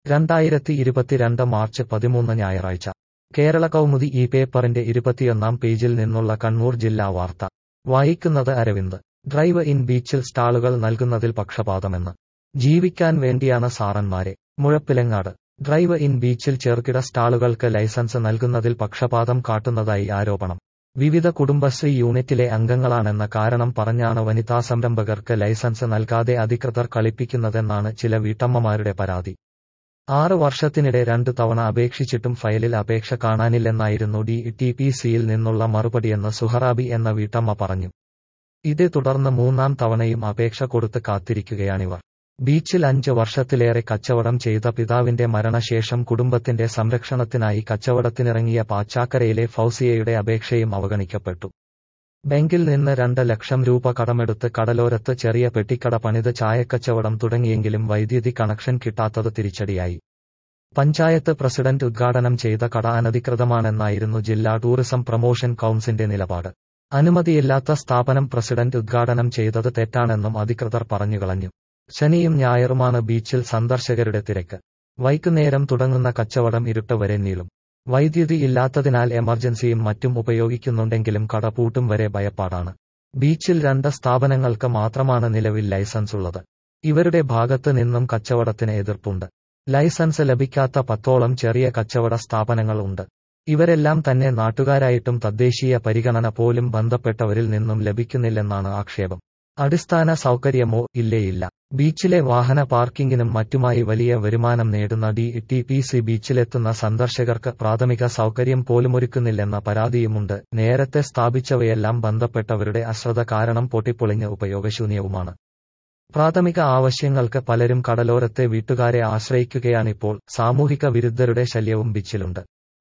രണ്ടായിരത്തി ഇരുപത്തിരണ്ട് മാർച്ച് പതിമൂന്ന് ഞായറാഴ്ച കേരള കൗമുദി ഈ പേപ്പറിന്റെ ഇരുപത്തിയൊന്നാം പേജിൽ നിന്നുള്ള കണ്ണൂർ ജില്ലാ വാർത്ത വായിക്കുന്നത് അരവിന്ദ് ഡ്രൈവ് ഇൻ ബീച്ചിൽ സ്റ്റാളുകൾ നൽകുന്നതിൽ പക്ഷപാതമെന്ന് ജീവിക്കാൻ വേണ്ടിയാണ് സാറന്മാരെ മുഴപ്പിലങ്ങാട് ഡ്രൈവ് ഇൻ ബീച്ചിൽ ചെറുകിട സ്റ്റാളുകൾക്ക് ലൈസൻസ് നൽകുന്നതിൽ പക്ഷപാതം കാട്ടുന്നതായി ആരോപണം വിവിധ കുടുംബശ്രീ യൂണിറ്റിലെ അംഗങ്ങളാണെന്ന കാരണം പറഞ്ഞാണ് വനിതാ സംരംഭകർക്ക് ലൈസൻസ് നൽകാതെ അധികൃതർ കളിപ്പിക്കുന്നതെന്നാണ് ചില വീട്ടമ്മമാരുടെ പരാതി ആറ് വർഷത്തിനിടെ രണ്ടു തവണ അപേക്ഷിച്ചിട്ടും ഫയലിൽ അപേക്ഷ കാണാനില്ലെന്നായിരുന്നു ഡി ടി പി സിയിൽ നിന്നുള്ള മറുപടിയെന്ന് സുഹറാബി എന്ന വീട്ടമ്മ പറഞ്ഞു ഇതേ തുടർന്ന് മൂന്നാം തവണയും അപേക്ഷ കൊടുത്ത് കാത്തിരിക്കുകയാണിവർ ബീച്ചിൽ അഞ്ച് വർഷത്തിലേറെ കച്ചവടം ചെയ്ത പിതാവിന്റെ മരണശേഷം കുടുംബത്തിന്റെ സംരക്ഷണത്തിനായി കച്ചവടത്തിനിറങ്ങിയ പാച്ചാക്കരയിലെ ഫൗസിയയുടെ അപേക്ഷയും അവഗണിക്കപ്പെട്ടു ബാങ്കിൽ നിന്ന് രണ്ട് ലക്ഷം രൂപ കടമെടുത്ത് കടലോരത്ത് ചെറിയ പെട്ടിക്കട പണിത് ചായക്കച്ചവടം തുടങ്ങിയെങ്കിലും വൈദ്യുതി കണക്ഷൻ കിട്ടാത്തത് തിരിച്ചടിയായി പഞ്ചായത്ത് പ്രസിഡന്റ് ഉദ്ഘാടനം ചെയ്ത കട അനധികൃതമാണെന്നായിരുന്നു ജില്ലാ ടൂറിസം പ്രൊമോഷൻ കൌൺസിന്റെ നിലപാട് അനുമതിയില്ലാത്ത സ്ഥാപനം പ്രസിഡന്റ് ഉദ്ഘാടനം ചെയ്തത് തെറ്റാണെന്നും അധികൃതർ പറഞ്ഞുകളഞ്ഞു ശനിയും ഞായറുമാണ് ബീച്ചിൽ സന്ദർശകരുടെ തിരക്ക് വൈകുന്നേരം തുടങ്ങുന്ന കച്ചവടം ഇരുട്ട് വരെ നീളും വൈദ്യുതി ഇല്ലാത്തതിനാൽ എമർജൻസിയും മറ്റും ഉപയോഗിക്കുന്നുണ്ടെങ്കിലും കട പൂട്ടും വരെ ഭയപ്പാടാണ് ബീച്ചിൽ രണ്ട് സ്ഥാപനങ്ങൾക്ക് മാത്രമാണ് നിലവിൽ ലൈസൻസ് ഉള്ളത് ഇവരുടെ ഭാഗത്ത് നിന്നും കച്ചവടത്തിന് എതിർപ്പുണ്ട് ലൈസൻസ് ലഭിക്കാത്ത പത്തോളം ചെറിയ കച്ചവട സ്ഥാപനങ്ങൾ ഉണ്ട് ഇവരെല്ലാം തന്നെ നാട്ടുകാരായിട്ടും തദ്ദേശീയ പരിഗണന പോലും ബന്ധപ്പെട്ടവരിൽ നിന്നും ലഭിക്കുന്നില്ലെന്നാണ് ആക്ഷേപം അടിസ്ഥാന സൗകര്യമോ ഇല്ലേയില്ല ബീച്ചിലെ വാഹന പാർക്കിങ്ങിനും മറ്റുമായി വലിയ വരുമാനം നേടുന്ന ഡി ടി പി സി ബീച്ചിലെത്തുന്ന സന്ദർശകർക്ക് പ്രാഥമിക സൗകര്യം പോലുമൊരുക്കുന്നില്ലെന്ന പരാതിയുമുണ്ട് നേരത്തെ സ്ഥാപിച്ചവയെല്ലാം ബന്ധപ്പെട്ടവരുടെ അശ്രദ്ധ കാരണം പൊട്ടിപ്പൊളിഞ്ഞ് ഉപയോഗശൂന്യവുമാണ് പ്രാഥമിക ആവശ്യങ്ങൾക്ക് പലരും കടലോരത്തെ വീട്ടുകാരെ ആശ്രയിക്കുകയാണിപ്പോൾ സാമൂഹിക വിരുദ്ധരുടെ ശല്യവും ബീച്ചിലുണ്ട്